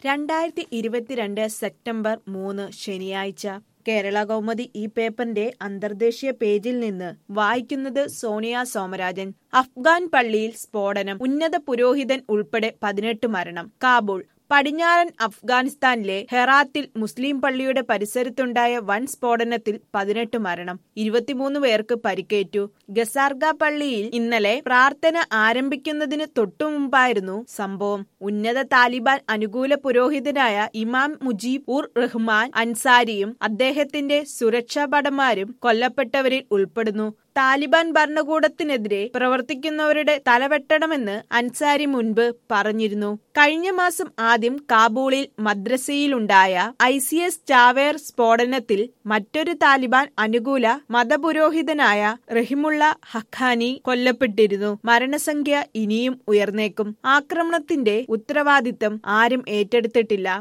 രണ്ടായിരത്തി ഇരുപത്തിരണ്ട് സെപ്റ്റംബർ മൂന്ന് ശനിയാഴ്ച കേരള കൗമുദി ഈ പേപ്പറിന്റെ അന്തർദേശീയ പേജിൽ നിന്ന് വായിക്കുന്നത് സോണിയ സോമരാജൻ അഫ്ഗാൻ പള്ളിയിൽ സ്ഫോടനം ഉന്നത പുരോഹിതൻ ഉൾപ്പെടെ പതിനെട്ട് മരണം കാബൂൾ പടിഞ്ഞാറൻ അഫ്ഗാനിസ്ഥാനിലെ ഹെറാത്തിൽ മുസ്ലിം പള്ളിയുടെ പരിസരത്തുണ്ടായ വൻ സ്ഫോടനത്തിൽ പതിനെട്ട് മരണം ഇരുപത്തിമൂന്ന് പേർക്ക് പരിക്കേറ്റു ഗസാർഗ പള്ളിയിൽ ഇന്നലെ പ്രാർത്ഥന ആരംഭിക്കുന്നതിന് തൊട്ടുമുമ്പായിരുന്നു സംഭവം ഉന്നത താലിബാൻ അനുകൂല പുരോഹിതനായ ഇമാം മുജീബ് ഉർ റഹ്മാൻ അൻസാരിയും അദ്ദേഹത്തിന്റെ സുരക്ഷാ ഭടന്മാരും കൊല്ലപ്പെട്ടവരിൽ ഉൾപ്പെടുന്നു താലിബാൻ ഭരണകൂടത്തിനെതിരെ പ്രവർത്തിക്കുന്നവരുടെ തലവെട്ടണമെന്ന് അൻസാരി മുൻപ് പറഞ്ഞിരുന്നു കഴിഞ്ഞ മാസം ആദ്യം കാബൂളിൽ മദ്രസയിലുണ്ടായ ഐ സി എസ് ചാവേർ സ്ഫോടനത്തിൽ മറ്റൊരു താലിബാൻ അനുകൂല മതപുരോഹിതനായ റഹിമുള്ള ഹഖാനി കൊല്ലപ്പെട്ടിരുന്നു മരണസംഖ്യ ഇനിയും ഉയർന്നേക്കും ആക്രമണത്തിന്റെ ഉത്തരവാദിത്തം ആരും ഏറ്റെടുത്തിട്ടില്ല